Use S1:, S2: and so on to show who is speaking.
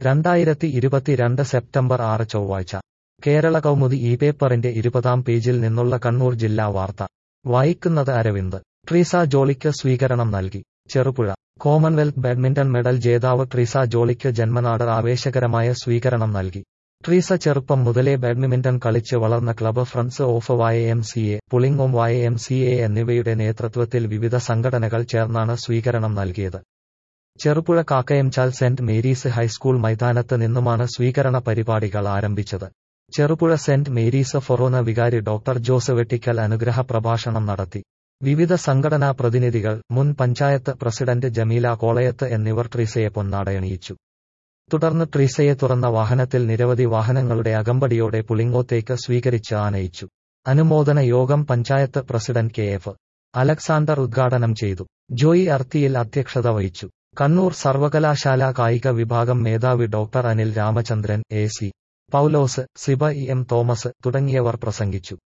S1: രണ്ടായിരത്തി ഇരുപത്തിരണ്ട് സെപ്റ്റംബർ ആറ് ചൊവ്വാഴ്ച കേരള കൗമുദി ഈ പേപ്പറിന്റെ ഇരുപതാം പേജിൽ നിന്നുള്ള കണ്ണൂർ ജില്ലാ വാർത്ത വായിക്കുന്നത് അരവിന്ദ് ട്രീസ ജോളിക്ക് സ്വീകരണം നൽകി ചെറുപുഴ കോമൺവെൽത്ത് ബാഡ്മിന്റൺ മെഡൽ ജേതാവ് ട്രീസ ജോളിക്ക് ജന്മനാട് ആവേശകരമായ സ്വീകരണം നൽകി ട്രീസ ചെറുപ്പം മുതലേ ബാഡ്മിന്റൺ കളിച്ച് വളർന്ന club friends of Y M C A Pulingome Y M C A എന്നിവയുടെ നേതൃത്വത്തിൽ വിവിധ സംഘടനകൾ ചേർന്നാണ് സ്വീകരണം നൽകിയത് Cherupuzha Kakkayamchal Saint Mary's high school മൈതാനത്ത് നിന്നുമാണ് സ്വീകരണ പരിപാടികൾ ആരംഭിച്ചത് ചെറുപുഴ സെന്റ് മേരീസ് ഫൊറോന വികാരി ഡോക്ടർ ജോസ് വെട്ടിക്കൽ അനുഗ്രഹ പ്രഭാഷണം നടത്തി വിവിധ സംഘടനാ പ്രതിനിധികൾ മുൻ പഞ്ചായത്ത് പ്രസിഡന്റ് ജമീല കോളയത്ത് എന്നിവർ ട്രീസയെ പൊന്നാടയണിയിച്ചു തുടർന്ന് ട്രീസയെ തുറന്ന വാഹനത്തിൽ നിരവധി വാഹനങ്ങളുടെ അകമ്പടിയോടെ പുളിങ്ങോത്തേക്ക് സ്വീകരിച്ച് ആനയിച്ചു അനുമോദന യോഗം panchayat president K F Alexander ഉദ്ഘാടനം ചെയ്തു ജോയി അർത്തിയിൽ അധ്യക്ഷത വഹിച്ചു കണ്ണൂർ സർവകലാശാല കായിക വിഭാഗം മേധാവി doctor Anil Ramachandran A C Paulose Siba E M Thomas തുടങ്ങിയവർ പ്രസംഗിച്ചു